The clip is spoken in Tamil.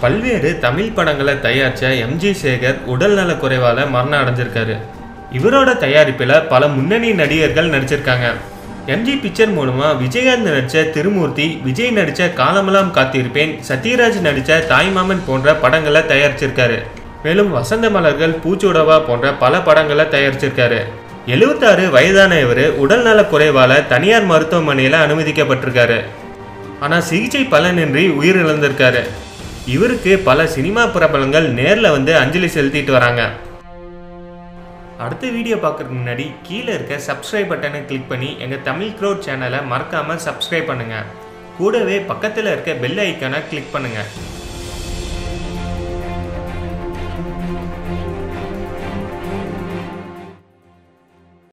பல்வேறு தமிழ் படங்களை தயாரித்த எம்ஜி சேகர் உடல்நல குறைவால் மரணம் அடைஞ்சிருக்காரு இவரோட தயாரிப்பில் பல முன்னணி நடிகர்கள் நடிச்சிருக்காங்க எம்ஜி பிக்சர் மூலமா விஜயகாந்த் நடித்த திருமூர்த்தி விஜய் நடித்த காலமெல்லாம் காத்திருப்பேன் சத்யராஜ் நடித்த தாய்மாமன் போன்ற படங்களை தயாரிச்சிருக்காரு மேலும் வசந்த மலர்கள் பூச்சுடவா போன்ற பல படங்களை தயாரிச்சிருக்காரு எழுபத்தாறு வயதான இவர் உடல்நல குறைவால் தனியார் மருத்துவமனையில் அனுமதிக்கப்பட்டிருக்காரு ஆனால் சிகிச்சை பலனின்றி உயிரிழந்திருக்காரு இவருக்கு பல சினிமா பிரபலங்கள் நேரில் வந்து அஞ்சலி செலுத்திட்டு வராங்க அடுத்த வீடியோ பார்க்கறதுக்கு முன்னாடி கீழே இருக்க சப்ஸ்கிரைப் பட்டனை கிளிக் பண்ணி எங்கள் தமிழ் க்ரோட் சேனலை மறக்காமல் சப்ஸ்கிரைப் பண்ணுங்கள் கூடவே பக்கத்தில் இருக்க பெல் ஐக்கானை கிளிக் பண்ணுங்கள்